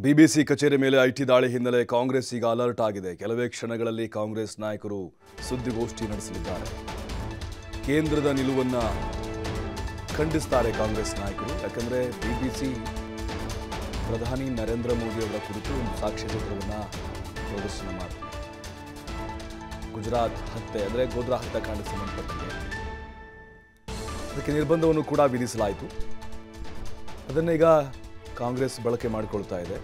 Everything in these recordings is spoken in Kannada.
ಬಿಬಿಸಿ ಕಚೇರಿ ಮೇಲೆ ಐಟಿ ದಾಳಿ ಹಿನ್ನೆಲೆ ಕಾಂಗ್ರೆಸ್ ಈಗ ಅಲರ್ಟ್ ಆಗಿದೆ ಕೆಲವೇ ಕ್ಷಣಗಳಲ್ಲಿ ಕಾಂಗ್ರೆಸ್ ನಾಯಕರು ಸುದ್ದಿಗೋಷ್ಠಿ ನಡೆಸಲಿದ್ದಾರೆ ಕೇಂದ್ರದ ನಿಲುವನ್ನ ಖಂಡಿಸ್ತಾರೆ ಕಾಂಗ್ರೆಸ್ ನಾಯಕರು ಯಾಕಂದ್ರೆ ಬಿಬಿಸಿ ಪ್ರಧಾನಿ ನರೇಂದ್ರ ಮೋದಿ ಅವರ ಕುರಿತು ಒಂದು ಸಾಕ್ಷ್ಯಚಿತ್ರವನ್ನ ಪ್ರದರ್ಶನ ಮಾಡ್ತಾರೆ ಗುಜರಾತ್ ಹತ್ಯೆ ಅಂದರೆ ಗೋಧ್ರಾ ಹತ್ಯಾಕಾಂಡಕ್ಕೆ ಸಂಬಂಧಪಟ್ಟಂತೆ ಅದಕ್ಕೆ ನಿರ್ಬಂಧವನ್ನು ಕೂಡ ವಿಧಿಸಲಾಯಿತು ಅದನ್ನೀಗ ಕಾಂಗ್ರೆಸ್ ಬಳಕೆ ಮಾಡಿಕೊಳ್ತಾ ಇದೆ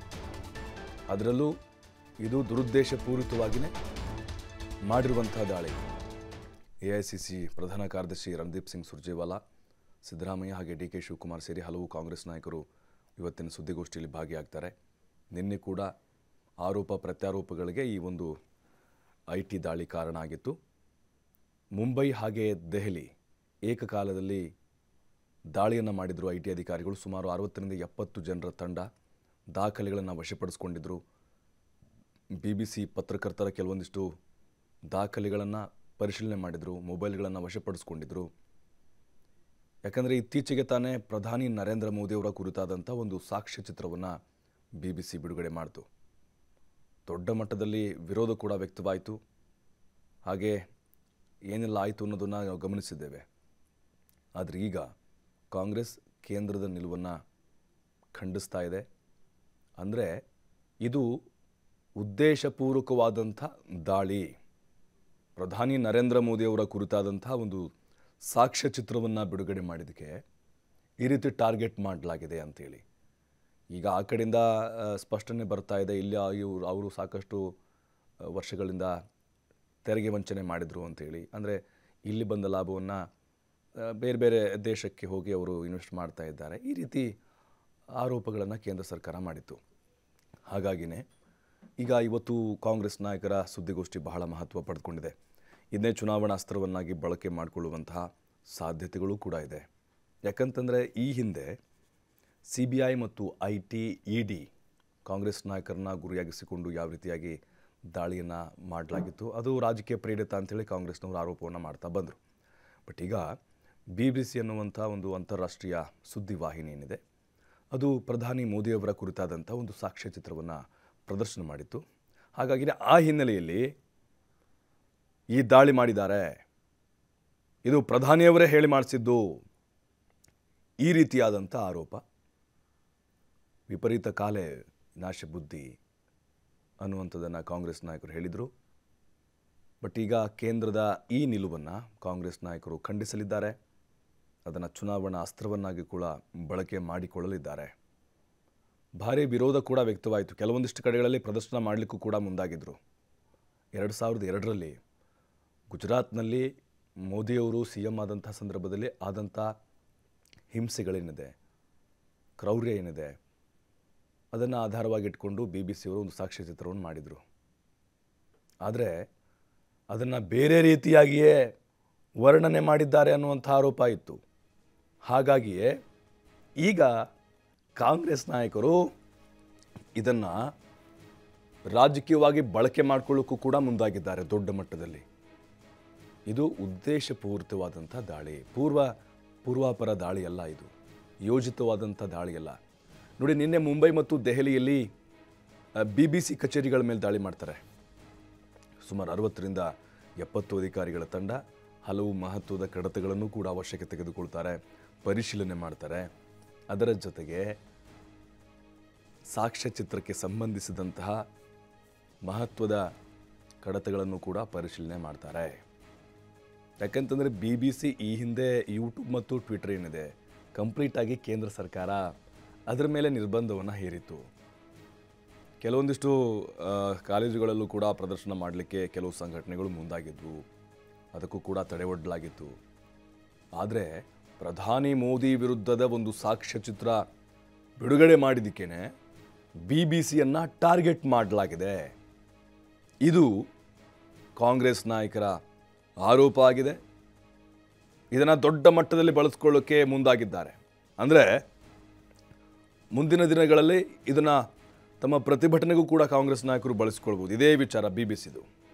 ಅದರಲ್ಲೂ ಇದು ದುರುದ್ದೇಶಪೂರಿತವಾಗಿಯೇ ಮಾಡಿರುವಂತಹ ದಾಳಿ ಎ ಐ ಸಿ ಸಿ ಪ್ರಧಾನ ಕಾರ್ಯದರ್ಶಿ ರಣದೀಪ್ ಸಿಂಗ್ ಸುರ್ಜೇವಾಲಾ ಸಿದ್ದರಾಮಯ್ಯ ಹಾಗೆ ಡಿ ಕೆ ಶಿವಕುಮಾರ್ ಸೇರಿ ಹಲವು ಕಾಂಗ್ರೆಸ್ ನಾಯಕರು ಇವತ್ತಿನ ಸುದ್ದಿಗೋಷ್ಠಿಯಲ್ಲಿ ಭಾಗಿಯಾಗ್ತಾರೆ ನಿನ್ನೆ ಕೂಡ ಆರೋಪ ಪ್ರತ್ಯಾರೋಪಗಳಿಗೆ ಈ ಒಂದು ಐ ಟಿ ದಾಳಿ ಕಾರಣ ಆಗಿತ್ತು ಮುಂಬೈ ಹಾಗೆ ದೆಹಲಿ ಏಕಕಾಲದಲ್ಲಿ ದಾಳಿಯನ್ನು ಮಾಡಿದರು ಐ ಟಿ ಅಧಿಕಾರಿಗಳು ಸುಮಾರು ಅರವತ್ತರಿಂದ ಎಪ್ಪತ್ತು ಜನರ ತಂಡ ದಾಖಲೆಗಳನ್ನು ವಶಪಡಿಸಿಕೊಂಡಿದ್ದರು ಬಿ ಬಿ ಸಿ ಪತ್ರಕರ್ತರ ಕೆಲವೊಂದಿಷ್ಟು ದಾಖಲೆಗಳನ್ನು ಪರಿಶೀಲನೆ ಮಾಡಿದರು ಮೊಬೈಲ್ಗಳನ್ನು ವಶಪಡಿಸ್ಕೊಂಡಿದ್ರು ಯಾಕಂದರೆ ಇತ್ತೀಚೆಗೆ ತಾನೇ ಪ್ರಧಾನಿ ನರೇಂದ್ರ ಮೋದಿಯವರ ಕುರಿತಾದಂಥ ಒಂದು ಸಾಕ್ಷ್ಯಚಿತ್ರವನ್ನು ಬಿ ಬಿ ಸಿ ಬಿಡುಗಡೆ ಮಾಡಿತು ದೊಡ್ಡ ಮಟ್ಟದಲ್ಲಿ ವಿರೋಧ ಕೂಡ ವ್ಯಕ್ತವಾಯಿತು ಹಾಗೆ ಏನೆಲ್ಲ ಆಯಿತು ಅನ್ನೋದನ್ನು ನಾವು ಗಮನಿಸಿದ್ದೇವೆ ಆದರೆ ಈಗ ಕಾಂಗ್ರೆಸ್ ಕೇಂದ್ರದ ನಿಲುವನ್ನು ಖಂಡಿಸ್ತಾ ಇದೆ ಅಂದರೆ ಇದು ಉದ್ದೇಶಪೂರ್ವಕವಾದಂಥ ದಾಳಿ ಪ್ರಧಾನಿ ನರೇಂದ್ರ ಮೋದಿಯವರ ಕುರಿತಾದಂಥ ಒಂದು ಸಾಕ್ಷ್ಯಚಿತ್ರವನ್ನು ಬಿಡುಗಡೆ ಮಾಡಿದ್ದಕ್ಕೆ ಈ ರೀತಿ ಟಾರ್ಗೆಟ್ ಮಾಡಲಾಗಿದೆ ಅಂತೇಳಿ ಈಗ ಆ ಕಡೆಯಿಂದ ಆ, ಸ್ಪಷ್ಟನೆ ಬರ್ತಾ ಇದೆ ಇಲ್ಲಿ ಇವರು ಅವರು ಸಾಕಷ್ಟು ಆ, ವರ್ಷಗಳಿಂದ ತೆರಿಗೆ ವಂಚನೆ ಮಾಡಿದರು ಅಂತೇಳಿ ಅಂದರೆ ಇಲ್ಲಿ ಬಂದ ಲಾಭವನ್ನು ಬೇರೆ ಬೇರೆ ದೇಶಕ್ಕೆ ಹೋಗಿ ಅವರು ಇನ್ವೆಸ್ಟ್ ಮಾಡ್ತಾ ಇದ್ದಾರೆ ಈ ರೀತಿ ಆರೋಪಗಳನ್ನು ಕೇಂದ್ರ ಸರ್ಕಾರ ಮಾಡಿತ್ತು ಹಾಗಾಗಿನೇ ಈಗ ಇವತ್ತು ಕಾಂಗ್ರೆಸ್ ನಾಯಕರ ಸುದ್ದಿಗೋಷ್ಠಿ ಬಹಳ ಮಹತ್ವ ಪಡೆದುಕೊಂಡಿದೆ ಇದನ್ನೇ ಚುನಾವಣಾ ಅಸ್ತ್ರವನ್ನಾಗಿ ಬಳಕೆ ಮಾಡಿಕೊಳ್ಳುವಂತಹ ಸಾಧ್ಯತೆಗಳು ಕೂಡ ಇದೆ ಯಾಕಂತಂದರೆ ಈ ಹಿಂದೆ ಸಿ ಬಿ ಐ ಮತ್ತು I T E D Congress ನಾಯಕರನ್ನ ಗುರಿಯಾಗಿಸಿಕೊಂಡು ಯಾವ ರೀತಿಯಾಗಿ ದಾಳಿಯನ್ನು ಮಾಡಲಾಗಿತ್ತು ಅದು ರಾಜಕೀಯ ಪ್ರೇರಿತ ಅಂತೇಳಿ ಕಾಂಗ್ರೆಸ್ನವರು ಆರೋಪವನ್ನು ಮಾಡ್ತಾ ಬಂದರು ಬಟ್ ಈಗ ಬಿ ಬಿ ಸಿ ಅನ್ನುವಂಥ ಒಂದು ಅಂತಾರಾಷ್ಟ್ರೀಯ ಸುದ್ದಿವಾಹಿನಿ ಏನಿದೆ ಅದು ಪ್ರಧಾನಿ ಮೋದಿಯವರ ಕುರಿತಾದಂಥ ಒಂದು ಸಾಕ್ಷ್ಯಚಿತ್ರವನ್ನು ಪ್ರದರ್ಶನ ಮಾಡಿತ್ತು ಹಾಗಾಗಿ ಆ ಹಿನ್ನೆಲೆಯಲ್ಲಿ ಈ ದಾಳಿ ಮಾಡಿದ್ದಾರೆ ಇದು ಪ್ರಧಾನಿಯವರೇ ಹೇಳಿ ಮಾಡಿಸಿದ್ದು ಈ ರೀತಿಯಾದಂಥ ಆರೋಪ ವಿಪರೀತ ಕಾಲೆ ನಾಶ ಬುದ್ಧಿ ಅನ್ನುವಂಥದ್ದನ್ನು ಕಾಂಗ್ರೆಸ್ ನಾಯಕರು ಹೇಳಿದರು ಬಟ್ ಈಗ ಕೇಂದ್ರದ ಈ ನಿಲುವನ್ನು ಕಾಂಗ್ರೆಸ್ ನಾಯಕರು ಖಂಡಿಸಲಿದ್ದಾರೆ ಅದನ್ನು ಚುನಾವಣಾ ಅಸ್ತ್ರವನ್ನಾಗಿ ಕೂಡ ಬಳಕೆ ಮಾಡಿಕೊಳ್ಳಲಿದ್ದಾರೆ ಭಾರಿ ವಿರೋಧ ಕೂಡ ವ್ಯಕ್ತವಾಯಿತು ಕೆಲವೊಂದಿಷ್ಟು ಕಡೆಗಳಲ್ಲಿ ಪ್ರದರ್ಶನ ಮಾಡಲಿಕ್ಕೂ ಕೂಡ ಮುಂದಾಗಿದ್ದರು ಎರಡು ಸಾವಿರದ ಎರಡರಲ್ಲಿ ಗುಜರಾತ್ನಲ್ಲಿ ಮೋದಿಯವರು ಸಿ ಎಂ ಆದಂಥ ಸಂದರ್ಭದಲ್ಲಿ ಆದಂಥ ಹಿಂಸೆಗಳೇನಿದೆ ಕ್ರೌರ್ಯ ಏನಿದೆ ಅದನ್ನು ಆಧಾರವಾಗಿಟ್ಕೊಂಡು ಬಿ ಬಿ ಸಿಯವರು ಒಂದು ಸಾಕ್ಷ್ಯಚಿತ್ರವನ್ನು ಮಾಡಿದರು ಆದರೆ ಅದನ್ನು ಬೇರೆ ರೀತಿಯಾಗಿಯೇ ವರ್ಣನೆ ಮಾಡಿದ್ದಾರೆ ಅನ್ನುವಂಥ ಆರೋಪ ಇತ್ತು ಹಾಗಾಗಿಯೇ ಈಗ ಕಾಂಗ್ರೆಸ್ ನಾಯಕರು ಇದನ್ನು ರಾಜಕೀಯವಾಗಿ ಬಳಕೆ ಮಾಡಿಕೊಳ್ಳೋಕ್ಕೂ ಕೂಡ ಮುಂದಾಗಿದ್ದಾರೆ ದೊಡ್ಡ ಮಟ್ಟದಲ್ಲಿ ಇದು ಉದ್ದೇಶಪೂರಿತವಾದಂಥ ದಾಳಿ ಪೂರ್ವ ಪೂರ್ವಾಪರ ದಾಳಿಯಲ್ಲ ಇದು ಯೋಜಿತವಾದಂಥ ದಾಳಿಯಲ್ಲ ನೋಡಿ ನಿನ್ನೆ ಮುಂಬೈ ಮತ್ತು ದೆಹಲಿಯಲ್ಲಿ ಬಿ ಬಿ ಸಿ ಕಚೇರಿಗಳ ಮೇಲೆ ದಾಳಿ ಮಾಡ್ತಾರೆ ಸುಮಾರು ಅರವತ್ತರಿಂದ ಎಪ್ಪತ್ತು ಅಧಿಕಾರಿಗಳ ತಂಡ ಹಲವು ಮಹತ್ವದ ಕಡತಗಳನ್ನು ಕೂಡ ಅವಶ್ಯಕ್ಕೆ ತೆಗೆದುಕೊಳ್ತಾರೆ ಪರಿಶೀಲನೆ ಮಾಡ್ತಾರೆ ಅದರ ಜೊತೆಗೆ ಸಾಕ್ಷ್ಯಚಿತ್ರಕ್ಕೆ ಸಂಬಂಧಿಸಿದಂತಹ ಮಹತ್ವದ ಕಡತಗಳನ್ನು ಕೂಡ ಪರಿಶೀಲನೆ ಮಾಡ್ತಾರೆ ಯಾಕಂತಂದರೆ ಬಿ ಬಿ ಸಿ ಈ ಹಿಂದೆ ಯೂಟ್ಯೂಬ್ ಮತ್ತು ಟ್ವಿಟರ್ ಏನಿದೆ ಕಂಪ್ಲೀಟಾಗಿ ಕೇಂದ್ರ ಸರ್ಕಾರ ಅದರ ಮೇಲೆ ನಿರ್ಬಂಧವನ್ನು ಹೇರಿತು ಕೆಲವೊಂದಿಷ್ಟು ಆ, ಕಾಲೇಜುಗಳಲ್ಲೂ ಕೂಡ ಪ್ರದರ್ಶನ ಮಾಡಲಿಕ್ಕೆ ಕೆಲವು ಸಂಘಟನೆಗಳು ಮುಂದಾಗಿದ್ವು ಅದಕ್ಕೂ ಕೂಡ ತಡೆ ಒಡ್ಡಲಾಗಿತ್ತು ಆದರೆ ಪ್ರಧಾನಿ ಮೋದಿ ವಿರುದ್ಧದ ಒಂದು ಸಾಕ್ಷ್ಯಚಿತ್ರ ಬಿಡುಗಡೆ ಮಾಡಿದ್ದಕ್ಕೇನೆ ಬಿ ಬಿ ಸಿಯನ್ನು ಟಾರ್ಗೆಟ್ ಮಾಡಲಾಗಿದೆ ಇದು ಕಾಂಗ್ರೆಸ್ ನಾಯಕರ ಆರೋಪ ಆಗಿದೆ ಇದನ್ನು ದೊಡ್ಡ ಮಟ್ಟದಲ್ಲಿ ಬಳಸ್ಕೊಳ್ಳೋಕ್ಕೆ ಮುಂದಾಗಿದ್ದಾರೆ ಅಂದರೆ ಮುಂದಿನ ದಿನಗಳಲ್ಲಿ ಇದನ್ನು ತಮ್ಮ ಪ್ರತಿಭಟನೆಗೂ ಕೂಡ ಕಾಂಗ್ರೆಸ್ ನಾಯಕರು ಬಳಸಿಕೊಳ್ಬೋದು ಇದೇ ವಿಚಾರ ಬಿ ಬಿ ಸಿದು